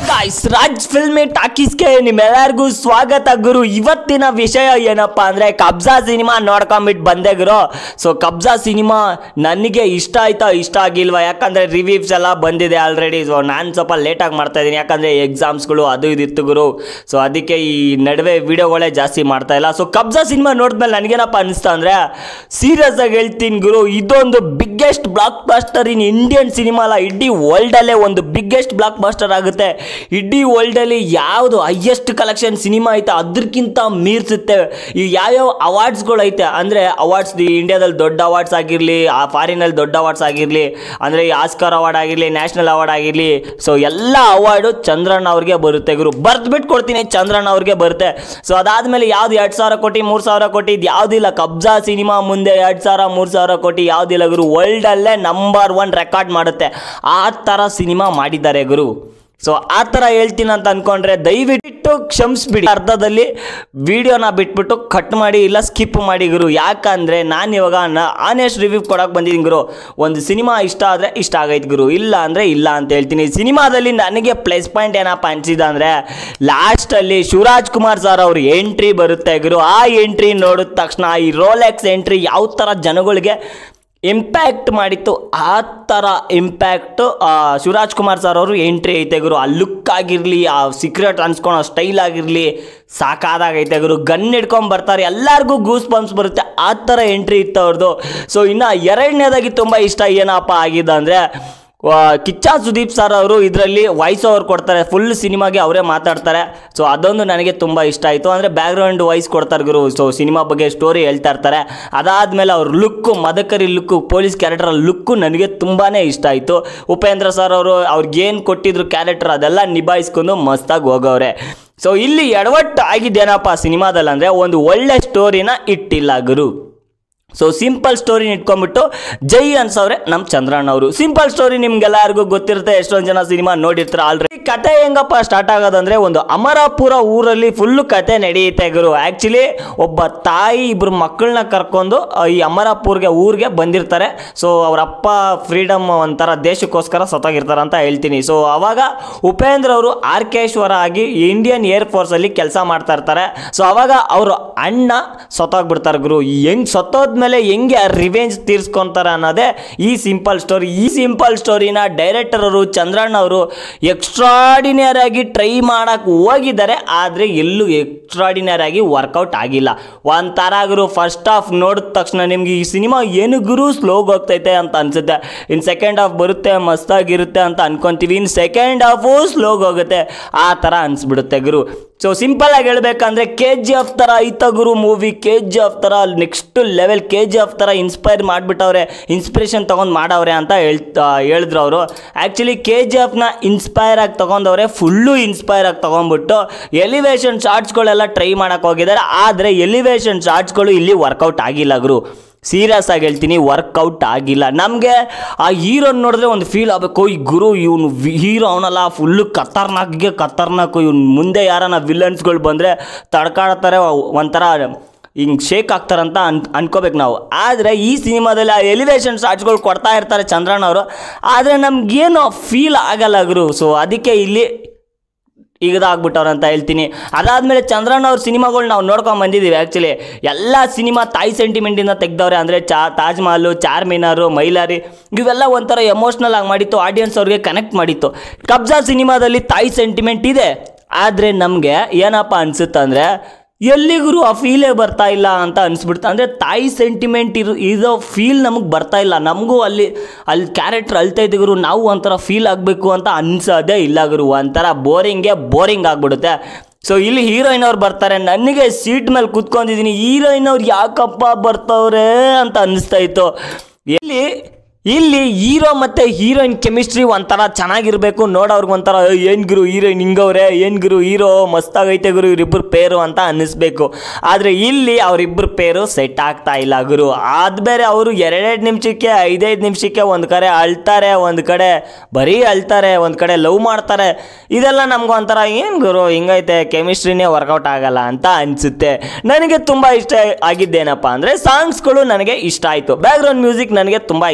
guys Raj filmy ಟಾಕೀಸ್ಗೆ ನಿಮ್ಮೆಲ್ಲರಿಗೂ ಸ್ವಾಗತ ಗುರು ಇವತ್ತಿನ ವಿಷಯ ಏನಪ್ಪಾ ಅಂದ್ರೆ ಕಬ್ಜಾ ಸಿನಿಮಾ ನೋಡ್ಕೊಂಬಿಟ್ಟು ಬಂದೆ ಗುರು ಸೊ ಕಬ್ಜಾ ಸಿನಿಮಾ ನನಗೆ ಇಷ್ಟ ಆಯ್ತಾ ಇಷ್ಟ ಆಗಿಲ್ವಾ ಯಾಕಂದ್ರೆ ರಿವ್ಯೂಸ್ ಎಲ್ಲ ಬಂದಿದೆ ಆಲ್ರೆಡಿ ಸೊ ನಾನು ಸ್ವಲ್ಪ ಲೇಟಾಗಿ ಮಾಡ್ತಾ ಇದ್ದೀನಿ ಯಾಕಂದ್ರೆ ಎಕ್ಸಾಮ್ಸ್ಗಳು ಅದು ಇದು ಇತ್ತು ಗುರು ಸೊ ಅದಕ್ಕೆ ಈ ನಡುವೆ ವಿಡಿಯೋಗಳೇ ಜಾಸ್ತಿ ಮಾಡ್ತಾ ಇಲ್ಲ ಸೊ ಕಬ್ಜಾ ಸಿನಿಮಾ ನೋಡಿದ್ಮೇಲೆ ನನಗೇನಪ್ಪ ಅನಿಸ್ತಾ ಅಂದ್ರೆ ಸೀರಿಯಸ್ ಆಗಿ ಹೇಳ್ತೀನಿ ಗುರು ಇದೊಂದು biggest blockbuster in Indian cinema ಅಲ್ಲ ಇಡೀ ವರ್ಲ್ಡಲ್ಲೇ ಒಂದು ಬಿಗ್ಗೆಸ್ಟ್ ಬ್ಲಾಕ್ ಬಾಸ್ಟರ್ ಆಗುತ್ತೆ ಇಡೀ ವರ್ಲ್ಡಲ್ಲಿ ಯಾವುದು ಹೈಯೆಸ್ಟ್ ಕಲೆಕ್ಷನ್ ಸಿನಿಮಾ ಐತೆ ಅದಕ್ಕಿಂತ ಮೀರ್ಸುತ್ತೆ ಈ ಯಾವ್ಯಾವ ಅವಾರ್ಡ್ಸ್ಗಳು ಐತೆ ಅಂದರೆ ಅವಾರ್ಡ್ಸ್ ಇಂಡಿಯಾದಲ್ಲಿ ದೊಡ್ಡ ಅವಾರ್ಡ್ಸ್ ಆಗಿರಲಿ ಆ ಫಾರಿನಲ್ಲಿ ದೊಡ್ಡ ಅವಾರ್ಡ್ಸ್ ಆಗಿರಲಿ ಅಂದರೆ ಈ ಆಸ್ಕರ್ ಅವಾರ್ಡ್ ಆಗಿರಲಿ ನ್ಯಾಷನಲ್ ಅವಾರ್ಡ್ ಆಗಿರಲಿ ಸೊ ಎಲ್ಲ ಅವಾರ್ಡು ಚಂದ್ರಣ್ಣ ಅವ್ರಿಗೆ ಬರುತ್ತೆ ಗುರು ಬರ್ದ್ಬಿಟ್ಟು ಕೊಡ್ತೀನಿ ಚಂದ್ರಣ್ಣ ಅವ್ರಿಗೆ ಬರುತ್ತೆ ಸೊ ಅದಾದಮೇಲೆ ಯಾವ್ದು ಎರಡು ಸಾವಿರ ಕೋಟಿ ಮೂರು ಸಾವಿರ ಕೋಟಿ ಇದು ಯಾವುದಿಲ್ಲ ಕಬ್ಜಾ ಸಿನಿಮಾ ಮುಂದೆ ಎರಡು ಸಾವಿರ ಮೂರು ಸಾವಿರ ಕೋಟಿ ಯಾವುದಿಲ್ಲ ಗುರು ವರ್ಲ್ಡಲ್ಲೇ ನಂಬರ್ ಒನ್ ರೆಕಾರ್ಡ್ ಮಾಡುತ್ತೆ ಆ ಥರ ಸಿನಿಮಾ ಮಾಡಿದ್ದಾರೆ ಗುರು ಸೊ ಆ ಥರ ಹೇಳ್ತೀನಿ ಅಂತ ಅನ್ಕೊಂಡ್ರೆ ದಯವಿಟ್ಟು ಕ್ಷಮಿಸ್ಬಿಡಿ ಅರ್ಧದಲ್ಲಿ ವಿಡಿಯೋನ ಬಿಟ್ಬಿಟ್ಟು ಕಟ್ ಮಾಡಿ ಇಲ್ಲ ಸ್ಕಿಪ್ ಮಾಡಿ ಗುರು ಯಾಕಂದರೆ ನಾನು ಇವಾಗ ಆನೆಸ್ಟ್ ರಿವ್ಯೂ ಕೊಡೋಕೆ ಬಂದಿದ್ದೀನಿ ಗುರು ಒಂದು ಸಿನಿಮಾ ಇಷ್ಟ ಆದರೆ ಇಷ್ಟ ಆಗೈತೆ ಗುರು ಇಲ್ಲ ಅಂದರೆ ಇಲ್ಲ ಅಂತ ಹೇಳ್ತೀನಿ ಸಿನಿಮಾದಲ್ಲಿ ನನಗೆ ಪ್ಲಸ್ ಪಾಯಿಂಟ್ ಏನಪ್ಪ ಅನಿಸಿದ ಅಂದರೆ ಲಾಸ್ಟಲ್ಲಿ ಶಿವರಾಜ್ ಕುಮಾರ್ ಸರ್ ಅವ್ರ ಎಂಟ್ರಿ ಬರುತ್ತೆ ಗುರು ಆ ಎಂಟ್ರಿ ನೋಡಿದ ತಕ್ಷಣ ಈ ರೋಲೆಕ್ಸ್ ಎಂಟ್ರಿ ಯಾವ ಥರ ಜನಗಳಿಗೆ ಇಂಪ್ಯಾಕ್ಟ್ ಮಾಡಿತ್ತು ಆ ಥರ ಇಂಪ್ಯಾಕ್ಟು ಶಿವರಾಜ್ ಕುಮಾರ್ ಸರ್ ಅವರು ಎಂಟ್ರಿ ಐತೆ ಗುರು ಆ ಲುಕ್ ಆಗಿರಲಿ ಆ ಸೀಕ್ರೆಟ್ ಅನ್ಸ್ಕೊಳೋ ಸ್ಟೈಲ್ ಆಗಿರಲಿ ಸಾಕಾದಾಗೈತೆ ಗುರು ಗನ್ ಹಿಡ್ಕೊಂಡ್ ಬರ್ತಾರೆ ಎಲ್ಲರಿಗೂ ಗೂಸ್ ಬಂಪ್ಸ್ ಬರುತ್ತೆ ಆ ಥರ ಎಂಟ್ರಿ ಇತ್ತು ಅವ್ರದ್ದು ಸೊ ಇನ್ನು ಎರಡನೇದಾಗಿ ತುಂಬ ಇಷ್ಟ ಏನಪ್ಪ ಆಗಿದೆ ಅಂದರೆ ಕಿಚ್ಚ ಸುದೀಪ್ ಸರ್ ಅವರು ಇದರಲ್ಲಿ ವಾಯ್ಸ್ ಓವರ್ ಕೊಡ್ತಾರೆ ಫುಲ್ ಸಿನಿಮಾಗೆ ಅವರೇ ಮಾತಾಡ್ತಾರೆ ಸೊ ಅದೊಂದು ನನಗೆ ತುಂಬ ಇಷ್ಟ ಆಯಿತು ಅಂದರೆ ಬ್ಯಾಕ್ಗ್ರೌಂಡ್ ವಾಯ್ಸ್ ಕೊಡ್ತಾರೆ ಗುರು ಸೊ ಸಿನಿಮಾ ಬಗ್ಗೆ ಸ್ಟೋರಿ ಹೇಳ್ತಾ ಇರ್ತಾರೆ ಅದಾದಮೇಲೆ ಅವ್ರ look Madakari look police character look ನನಗೆ ತುಂಬಾ ಇಷ್ಟ ಆಯಿತು ಉಪೇಂದ್ರ ಸರ್ ಅವರು ಅವ್ರಿಗೇನು ಕೊಟ್ಟಿದ್ರು ಕ್ಯಾರೆಕ್ಟರ್ ಅದೆಲ್ಲ ನಿಭಾಯಿಸ್ಕೊಂಡು ಮಸ್ತಾಗಿ ಹೋಗವ್ರೆ ಸೊ ಇಲ್ಲಿ ಎಡವಟ್ಟು ಆಗಿದ್ದೇನಪ್ಪ ಸಿನಿಮಾದಲ್ಲಿ ಅಂದರೆ ಒಂದು ಒಳ್ಳೆ ಸ್ಟೋರಿನ ಇಟ್ಟಿಲ್ಲ ಗುರು ಸೊ ಸಿಂಪಲ್ ಸ್ಟೋರಿನ ಇಟ್ಕೊಂಡ್ಬಿಟ್ಟು ಜೈ ಅನ್ಸವ್ರೆ ನಮ್ಮ ಚಂದ್ರಣ್ಣ ಅವರು ಸಿಂಪಲ್ ಸ್ಟೋರಿ ನಿಮ್ಗೆಲ್ಲರಿಗೂ ಗೊತ್ತಿರುತ್ತೆ ಎಷ್ಟೊಂದು ಜನ ಸಿನಿಮಾ ನೋಡಿರ್ತಾರೆ ಆಲ್ರೆಡಿ ಕತೆ ಹೆಂಗಪ್ಪ ಸ್ಟಾರ್ಟ್ ಆಗೋದಂದ್ರೆ ಒಂದು ಅಮರಾಪುರ ಊರಲ್ಲಿ ಫುಲ್ಲು ಕತೆ ನಡೆಯುತ್ತೆ ಗುರು ಆ್ಯಕ್ಚುಲಿ ಒಬ್ಬ ತಾಯಿ ಇಬ್ಬರು ಮಕ್ಕಳನ್ನ ಕರ್ಕೊಂಡು ಆ, ಈ ಅಮರಾಪುರ್ಗೆ ಊರಿಗೆ ಬಂದಿರ್ತಾರೆ ಸೊ ಅವ್ರ ಅಪ್ಪ ಫ್ರೀಡಮ್ ಒಂಥರ ದೇಶಕ್ಕೋಸ್ಕರ ಸತ್ತೋಗಿರ್ತಾರೆ ಅಂತ ಹೇಳ್ತೀನಿ ಸೊ ಅವಾಗ ಉಪೇಂದ್ರ ಅವರು ಆರ್ಕೇಶ್ವರ ಆಗಿ ಇಂಡಿಯನ್ ಏರ್ ಫೋರ್ಸಲ್ಲಿ ಕೆಲಸ ಮಾಡ್ತಾ ಇರ್ತಾರೆ ಸೊ ಅವಾಗ ಅವರು ಅಣ್ಣ ಸತ್ತೋಗ್ಬಿಡ್ತಾರೆ ಗುರು ಹೆಂಗ್ ಸತ್ತೋದ್ಮೇಲೆ ಹೆಂಗೆ ರಿವೆಂಜ್ ತೀರ್ಸ್ಕೊಂತಾರೆ ಅನ್ನೋದೇ ಈ ಸಿಂಪಲ್ ಸ್ಟೋರಿ ಈ ಸಿಂಪಲ್ ಸ್ಟೋರಿನ ಡೈರೆಕ್ಟರ್ ಅವರು ಚಂದ್ರಣ್ಣ ಅವರು ಎಕ್ಸ್ಟ್ರಾಡಿನರಿ ಆಗಿ ಟ್ರೈ ಮಾಡಕ್ಕೆ ಹೋಗಿದ್ದಾರೆ ಆದರೆ ಎಲ್ಲೂ ಎಕ್ಸ್ಟ್ರಾಡಿನರಿ ಆಗಿ ವರ್ಕೌಟ್ ಆಗಿಲ್ಲ ಒಂಥರ ಗುರು ಫಸ್ಟ್ ಹಾಫ್ ನೋಡಿದ ತಕ್ಷಣ ನಿಮ್ಗೆ ಈ ಸಿನಿಮಾ ಏನು ಗುರು ಸ್ಲೋಗ್ ಹೋಗ್ತೈತೆ ಅಂತ ಅನ್ಸುತ್ತೆ ಇನ್ನು ಸೆಕೆಂಡ್ ಹಾಫ್ ಬರುತ್ತೆ ಮಸ್ತಾಗಿರುತ್ತೆ ಅಂತ ಅನ್ಕೊಂತೀವಿ ಇನ್ನು ಸೆಕೆಂಡ್ ಹಾಫು ಸ್ಲೋಗ್ ಹೋಗುತ್ತೆ ಆ ಥರ ಅನ್ಸ್ಬಿಡುತ್ತೆ ಗುರು ಸೊ ಸಿಂಪಲ್ ಆಗಿ ಹೇಳ್ಬೇಕಂದ್ರೆ ಕೆ ಜಿ ಎಫ್ ಥರ ಐತ ಗುರು ಮೂವಿ ಕೆ ಜಿ ಎಫ್ ಥರ next level K G F ಥರ ಇನ್ಸ್ಪೈರ್ ಮಾಡಿಬಿಟ್ಟವ್ರೆ ಇನ್ಸ್ಪಿರೇಷನ್ ತೊಗೊಂಡು ಮಾಡವ್ರೆ ಅಂತ ಹೇಳ್ತಾ ಹೇಳಿದ್ರು ಅವರು ಆ್ಯಕ್ಚುಲಿ ಕೆ ಜಿ ಎಫ್ನ ಇನ್ಸ್ಪೈರ್ ಆಗಿ ತೊಗೊಂಡವ್ರೆ ಫುಲ್ಲು ಇನ್ಸ್ಪೈರ್ ಆಗಿ ತೊಗೊಂಡ್ಬಿಟ್ಟು ಎಲಿವೇಶನ್ ಶಾರ್ಟ್ಸ್ಗಳೆಲ್ಲ ಟ್ರೈ ಮಾಡೋಕೆ ಹೋಗಿದ್ದಾರೆ ಆದರೆ ಎಲಿವೇಶನ್ ಶಾರ್ಟ್ಸ್ಗಳು ಇಲ್ಲಿ ವರ್ಕೌಟ್ ಆಗಿಲ್ಲ ಗುರು ಸೀರಿಯಸ್ ಆಗಿ ಹೇಳ್ತೀನಿ ವರ್ಕೌಟ್ ಆಗಿಲ್ಲ ನಮಗೆ ಆ ಹೀರೋನ್ ನೋಡಿದ್ರೆ ಒಂದು ಫೀಲ್ ಆಗಬೇಕು ಈ ಗುರು ಇವನು ಹೀರೋ ಅವನಲ್ಲ ಫುಲ್ಲು ಖತರ್ನಾಕ್ಗೆ ಖತರ್ನಾಕು ಇವ್ನು ಮುಂದೆ ಯಾರನ್ನ ವಿಲನ್ಸ್ಗಳು ಬಂದರೆ ತಡ್ಕಾಡ್ತಾರೆ ಒಂಥರ ಹಿಂಗೆ ಶೇಕ್ ಆಗ್ತಾರಂತ ಅನ್ ಅನ್ಕೋಬೇಕು ನಾವು ಆದರೆ ಈ ಸಿನಿಮಾದಲ್ಲಿ ಆ ಎಲಿವೇಶನ್ ಶಾರ್ಟ್ಸ್ಗಳು ಕೊಡ್ತಾ ಇರ್ತಾರೆ ಚಂದ್ರಣ್ಣ ಅವರು ಆದರೆ ನಮಗೇನು ಫೀಲ್ ಆಗಲ್ಲ ಗುರು ಸೊ ಅದಕ್ಕೆ ಇಲ್ಲಿ ಈಗದಾಗ್ಬಿಟ್ಟವ್ರು ಅಂತ ಹೇಳ್ತೀನಿ ಅದಾದಮೇಲೆ ಚಂದ್ರಣ್ಣ ಅವ್ರ ಸಿನಿಮಾಗಳು ನಾವು ನೋಡ್ಕೊಂಡು ಬಂದಿದ್ದೀವಿ ಆ್ಯಕ್ಚುಲಿ ಎಲ್ಲ ಸಿನಿಮಾ ತಾಯಿ ಸೆಂಟಿಮೆಂಟಿಂದ ತೆಗ್ದವ್ರೆ ಅಂದರೆ ಚಾ ತಾಜ್ ಮಹಲು ಚಾರ್ಮಿನಾರು ಮೈಲಾರಿ ಇವೆಲ್ಲ ಒಂಥರ ಎಮೋಷ್ನಲ್ ಆಗಿ ಮಾಡಿತ್ತು ಆಡಿಯನ್ಸ್ ಅವ್ರಿಗೆ ಕನೆಕ್ಟ್ ಮಾಡಿತ್ತು ಕಬ್ಜಾ ಸಿನಿಮಾದಲ್ಲಿ ತಾಯಿ ಸೆಂಟಿಮೆಂಟ್ ಇದೆ ಆದರೆ ನಮಗೆ ಏನಪ್ಪ ಅನಿಸುತ್ತೆ ಅಂದರೆ ಎಲ್ಲಿಗೂ ಆ ಫೀಲೇ ಬರ್ತಾ ಇಲ್ಲ ಅಂತ ಅನಿಸ್ಬಿಡ್ತು ಅಂದರೆ ತಾಯಿ ಸೆಂಟಿಮೆಂಟ್ ಇರೋ ಇದೋ ಫೀಲ್ ನಮಗೆ ಬರ್ತಾ ಇಲ್ಲ ನಮಗೂ ಅಲ್ಲಿ ಅಲ್ಲಿ ಕ್ಯಾರೆಕ್ಟರ್ ಅಳ್ತಾ ಇದ್ದ ಗುರು ನಾವು ಒಂಥರ ಫೀಲ್ ಆಗಬೇಕು ಅಂತ ಅನ್ಸೋದೇ ಇಲ್ಲ ಗುರು ಒಂಥರ ಬೋರಿಂಗೇ ಬೋರಿಂಗ್ ಆಗಿಬಿಡುತ್ತೆ ಸೊ ಇಲ್ಲಿ ಹೀರೋಯಿನ್ ಅವ್ರು ಬರ್ತಾರೆ ನನಗೆ ಸೀಟ್ ಮೇಲೆ ಕೂತ್ಕೊಂಡಿದ್ದೀನಿ ಹೀರೋಯಿನ್ ಅವ್ರು ಯಾಕಪ್ಪ ಬರ್ತವ್ರೆ ಅಂತ ಅನ್ನಿಸ್ತಾ ಇತ್ತು ಇಲ್ಲಿ ಇಲ್ಲಿ ಹೀರೋ ಮತ್ತು ಹೀರೋಯಿನ್ ಕೆಮಿಸ್ಟ್ರಿ ಒಂಥರ ಚೆನ್ನಾಗಿರಬೇಕು ನೋಡೋರ್ಗೆ ಒಂಥರ ಏನು ಗುರು ಹೀರೋಯಿನ್ ಹಿಂಗವ್ರೆ ಏನು ಗುರು ಹೀರೋ ಮಸ್ತಾಗೈತೆ ಗುರು ಇವರಿಬ್ಬರು ಪೇರು ಅಂತ ಅನ್ನಿಸ್ಬೇಕು ಆದರೆ ಇಲ್ಲಿ ಅವರಿಬ್ಬರು ಪೇರು ಸೆಟ್ ಆಗ್ತಾ ಇಲ್ಲ ಗುರು ಅದು ಬೇರೆ ಅವರು ಎರಡೆರಡು ನಿಮಿಷಕ್ಕೆ ಐದೈದು ನಿಮಿಷಕ್ಕೆ ಒಂದು ಕಡೆ ಅಳ್ತಾರೆ ಒಂದು ಕಡೆ ಬರೀ ಅಳ್ತಾರೆ ಒಂದು ಕಡೆ ಲವ್ ಮಾಡ್ತಾರೆ ಇದೆಲ್ಲ ನಮ್ಗೆ ಒಂಥರ ಏನು ಗುರು ಹಿಂಗೈತೆ ಕೆಮಿಸ್ಟ್ರಿನೇ ವರ್ಕೌಟ್ ಆಗಲ್ಲ ಅಂತ ಅನಿಸುತ್ತೆ ನನಗೆ ತುಂಬ ಇಷ್ಟ ಆಗಿದ್ದೇನಪ್ಪ ಅಂದರೆ ಸಾಂಗ್ಸ್ಗಳು ನನಗೆ ಇಷ್ಟ ಆಯಿತು ಬ್ಯಾಕ್ಗ್ರೌಂಡ್ ಮ್ಯೂಸಿಕ್ ನನಗೆ ತುಂಬ ಇಷ್ಟ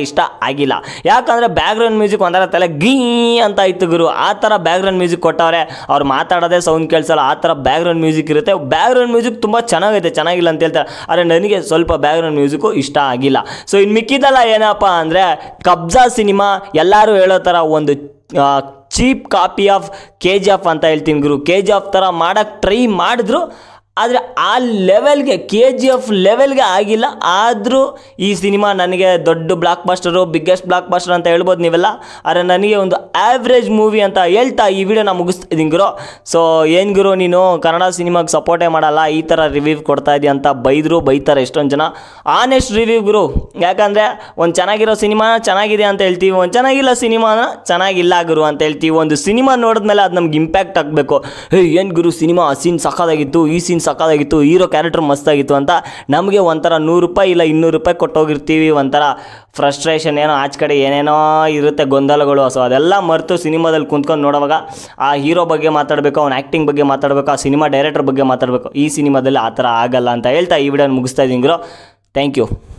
ಆಗಿಲ್ಲ ಯಾಕಂದರೆ ಬ್ಯಾಕ್ಗ್ರೌಂಡ್ ಮ್ಯೂಸಿಕ್ ಒಂಥರ ತಲೆ ಗೀ ಅಂತ ಇತ್ತು ಗುರು ಆ ಥರ ಬ್ಯಾಕ್ಗ್ರೌಂಡ್ ಮ್ಯೂಸಿಕ್ ಕೊಟ್ಟವ್ರೆ ಅವ್ರು ಮಾತಾಡೋದೇ ಸೌಂಡ್ ಕೇಳಿಸಲ್ಲ ಆ ಥರ ಬ್ಯಾಕ್ಗ್ರೌಂಡ್ ಮ್ಯೂಸಿಕ್ ಇರುತ್ತೆ ಬ್ಯಾಕ್ಗ್ರೌಂಡ್ ಮ್ಯೂಸಿಕ್ ತುಂಬ ಚೆನ್ನಾಗೈತೆ ಚೆನ್ನಾಗಿಲ್ಲ ಅಂತ ಹೇಳ್ತಾರೆ ಆದರೆ ನನಗೆ ಸ್ವಲ್ಪ ಬ್ಯಾಕ್ಗ್ರೌಂಡ್ ಮ್ಯೂಸಿಕ್ಕು ಇಷ್ಟ ಆಗಿಲ್ಲ ಸೊ ಇನ್ನು ಮಿಕ್ಕಿದೆಲ್ಲ ಏನಪ್ಪ ಅಂದರೆ ಕಬ್ಜಾ ಸಿನಿಮಾ ಎಲ್ಲರೂ ಹೇಳೋ ಥರ ಒಂದು cheap copy of K G F ಅಂತ ಹೇಳ್ತೀನಿ ಗುರು ಕೆ ಜಿ ಎಫ್ ಥರ ಮಾಡೋಕ್ಕೆ ಟ್ರೈ ಮಾಡಿದ್ರು ಆದರೆ ಆ ಲೆವೆಲ್ಗೆ ಕೆ ಜಿ ಎಫ್ ಲೆವೆಲ್ಗೆ ಆಗಿಲ್ಲ ಆದರೂ ಈ ಸಿನಿಮಾ ನನಗೆ ದೊಡ್ಡ blockbuster biggest blockbuster ಅಂತ ಹೇಳ್ಬೋದು ನೀವೆಲ್ಲ ಆದರೆ ನನಗೆ ಒಂದು ಆ್ಯಾವ್ರೇಜ್ ಮೂವಿ ಅಂತ ಹೇಳ್ತಾ ಈ ವಿಡಿಯೋನ ಮುಗಿಸ್ತಾ ಇದ್ದೀನಿ ಗುರು ಸೊ ಏನು ಗುರು ನೀನು ಕನ್ನಡ ಸಿನಿಮಾಗೆ ಸಪೋರ್ಟೇ ಮಾಡಲ್ಲ ಈ ಥರ ರಿವ್ಯೂ ಕೊಡ್ತಾ ಇದೆಯಾ ಅಂತ ಬೈದರು ಬೈತಾರೆ ಎಷ್ಟೊಂದು ಜನ ಆನೆಸ್ಟ್ ರಿವ್ಯೂ ಗುರು ಯಾಕಂದರೆ ಒಂದು ಚೆನ್ನಾಗಿರೋ ಸಿನಿಮಾ ಚೆನ್ನಾಗಿದೆ ಅಂತ ಹೇಳ್ತೀವಿ ಒಂದು ಚೆನ್ನಾಗಿಲ್ಲ ಸಿನಿಮಾನ ಚೆನ್ನಾಗಿಲ್ಲ ಗುರು ಅಂತ ಹೇಳ್ತೀವಿ ಒಂದು ಸಿನಿಮಾ ನೋಡಿದ್ಮೇಲೆ ಅದು ನಮ್ಗೆ ಇಂಪ್ಯಾಕ್ಟ್ ಆಗಬೇಕು ಹೇ ಏನು ಗುರು ಸಿನಿಮಾ ಆ ಸೀನ್ ಸಕ್ಕದಾಗಿತ್ತು ಈ ಸೀನ್ ಸಕ್ಕದಾಗಿತ್ತು ಹೀರೋ ಕ್ಯಾರೆಕ್ಟರ್ ಮಸ್ತಾಗಿತ್ತು ಅಂತ ನಮಗೆ ಒಂಥರ ನೂರು ರೂಪಾಯಿ ಇಲ್ಲ ಇನ್ನೂರು ರೂಪಾಯಿ ಕೊಟ್ಟೋಗಿರ್ತೀವಿ ಒಂಥರ ಫ್ರಸ್ಟ್ರೇಷನ್ ಏನೋ ಆಚೆ ಕಡೆ ಏನೇನೋ ಇರುತ್ತೆ ಗೊಂದಲಗಳು ಸೊ ಅದೆಲ್ಲ ಮರೆತು ಸಿನಿಮಾದಲ್ಲಿ ಕುಂತ್ಕೊಂಡು ನೋಡುವಾಗ ಆ ಹೀರೋ ಬಗ್ಗೆ ಮಾತಾಡಬೇಕು ಅವ್ನ ಆ್ಯಕ್ಟಿಂಗ್ ಬಗ್ಗೆ ಮಾತಾಡಬೇಕು ಆ ಸಿನಿಮಾ ಡೈರೆಕ್ಟರ್ ಬಗ್ಗೆ ಮಾತಾಡಬೇಕು ಈ ಸಿನಿಮಾದಲ್ಲಿ ಆ ಥರ ಆಗಲ್ಲ ಅಂತ ಹೇಳ್ತಾ ಈ ವಿಡಿಯೋನ ಮುಗಿಸ್ತಾ ಇದ್ದೀನಿ ಗುರು ಥ್ಯಾಂಕ್ ಯು